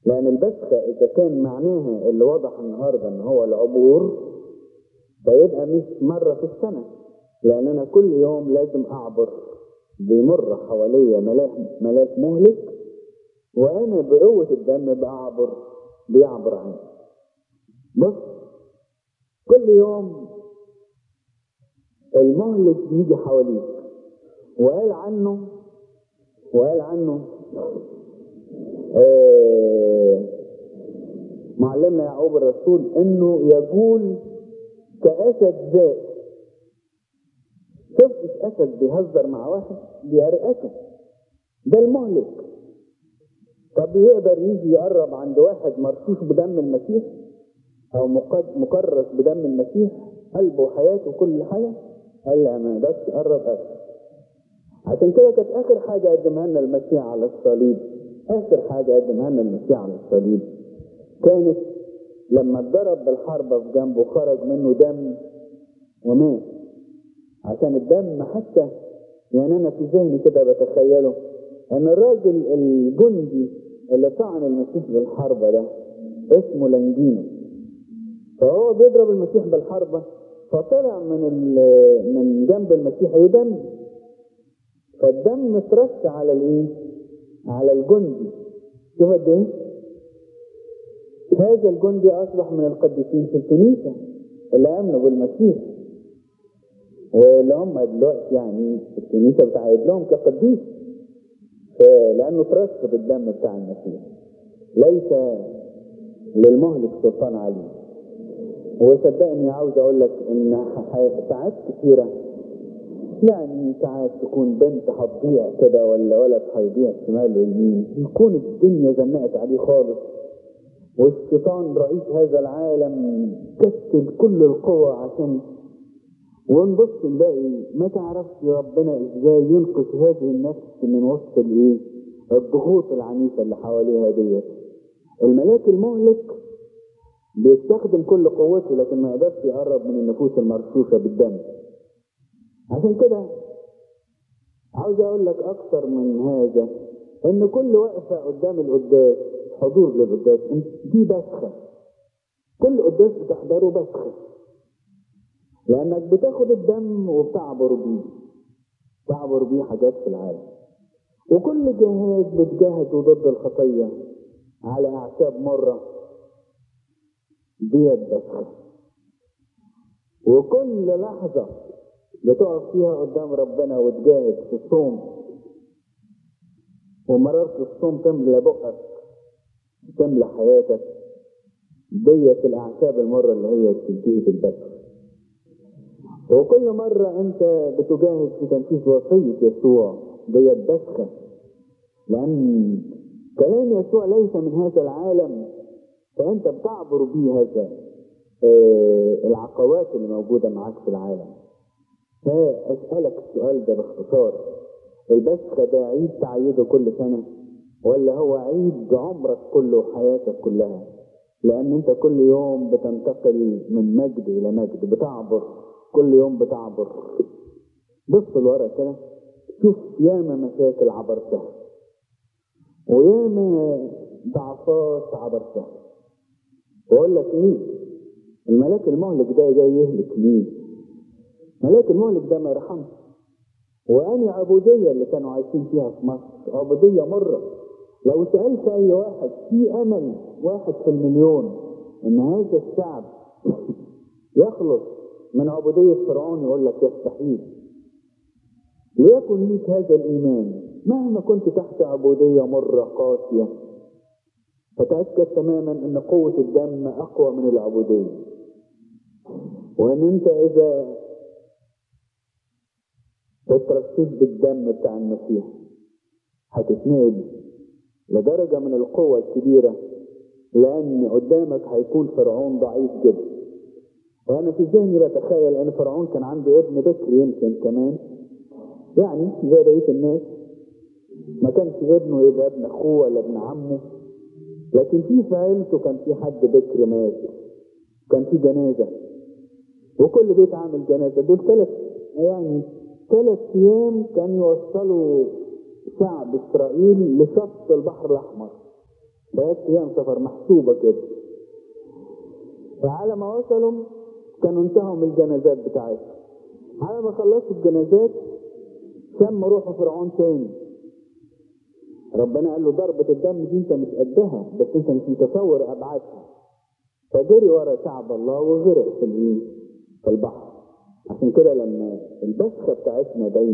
لأن البسخة إذا كان معناها اللي واضح النهاردة إن هو العبور فيبقى مش مرة في السنة لأن أنا كل يوم لازم أعبر بيمر حواليا ملاك ملاك مهلك وأنا بقوة الدم بعبر بيعبر عني بص كل يوم المهلك يجي حواليك وقال عنه وقال عنه آه معلمنا يعقوب الرسول انه يقول كاسد ذات شفتش اسد بيهزر مع واحد بيرقكه ده المهلك طب يقدر يجي يقرب عند واحد مرشوش بدم المسيح او مقد- مكرس بدم المسيح قلبه وحياته وكل حاجه قال لا ما يقدرش يقرب ابدا عشان كده كانت اخر حاجه قدمها لنا المسيح على الصليب اخر حاجه قدمها لنا المسيح على الصليب كانت لما اتضرب بالحربه في جنبه خرج منه دم ومات عشان الدم حتى يعني انا في ذهني كده بتخيله ان الراجل الجندي اللي طعن المسيح بالحربه ده اسمه لنجينو فهو بيضرب المسيح بالحربه فطلع من ال- من جنب المسيح ودم فالدم اترش على الايه؟ على الجندي شوف قد ايه؟ هذا الجندي اصبح من القديسين في الكنيسه اللي امنوا بالمسيح واللي هم دلوقتي يعني الكنيسه بتعيد لهم كقديس ف- لانه ترش بالدم بتاع المسيح ليس للمهلك سلطان عليه وصدقني عاوز اقول لك ان ح- ساعات كثيره يعني ساعات تكون بنت هتضيع كده ولا ولد هيضيع شمال ويمين يكون الدنيا زنقت عليه خالص والشيطان رئيس هذا العالم كسل كل القوى عشان ونبص نلاقي ما تعرفش ربنا ازاي ينقذ هذه النفس من وسط الايه الضغوط العنيفه اللي حواليها ديت الملاك المهلك بيستخدم كل قوته لكن ما يقدرش يقرب من النفوس المرشوشه بالدم عشان كده عاوز اقول لك اكتر من هذا ان كل وقفه قدام القداس حضور للقداس دي بسخه كل قداس بتحضره بسخه لانك بتاخد الدم وبتعبر بيه تعبر بيه حاجات في العالم وكل جهاز بتجاهده ضد الخطيه على اعشاب مره ديت بسخه وكل لحظه بتقف فيها قدام ربنا وتجاهد في الصوم ومرارة الصوم تملى بقك تملى حياتك ديت الأعشاب المرة اللي هي بتنتهي بالبشر وكل مرة أنت بتجاهد في تنفيذ وصية يسوع ديت بسخة لأن كلام يسوع ليس من هذا العالم فأنت بتعبر بيه هذا آه، العقبات اللي موجودة معاك في العالم فأسألك السؤال ده باختصار البسخة ده عيد تعيده كل سنة ولا هو عيد عمرك كله وحياتك كلها لأن أنت كل يوم بتنتقل من مجد إلى مجد بتعبر كل يوم بتعبر بص لورا كده شوف ياما مشاكل عبرتها وياما ضعفات عبرتها وأقول لك إيه الملاك المهلك ده جاي يهلك مين ملاك المهلك ده ما يرحمش وأني عبودية اللي كانوا عايشين فيها في مصر عبودية مرة لو سألت أي واحد في أمل واحد في المليون إن هذا الشعب يخلص من عبودية فرعون يقول لك يستحيل ليكن ليك هذا الإيمان مهما كنت تحت عبودية مرة قاسية فتأكد تماما أن قوة الدم أقوى من العبودية وأن أنت إذا اترشيت بالدم بتاع المسيح هتتنقل لدرجة من القوة الكبيرة لأن قدامك هيكون فرعون ضعيف جدا وأنا في ذهني بتخيل أن فرعون كان عنده ابن بكر يمكن كمان يعني زي بقية الناس ما كانش ابنه يبقى ابن أخوه ولا ابن عمه لكن في في عيلته كان في حد بكر مات كان في جنازة وكل بيت عامل جنازة دول ثلاث يعني ثلاث أيام كانوا يوصلوا شعب إسرائيل لشط البحر الأحمر ثلاث ايام سفر محسوبه كده فعلى ما وصلوا كانوا انتهوا من الجنازات بتاعتهم على ما خلصوا الجنازات شم روح فرعون تاني ربنا قال له ضربة الدم دي انت مش قدها بس انت مش متصور ابعادها فجري ورا شعب الله وغرق في الايه؟ في البحر عشان كده لما البسخه بتاعتنا دايما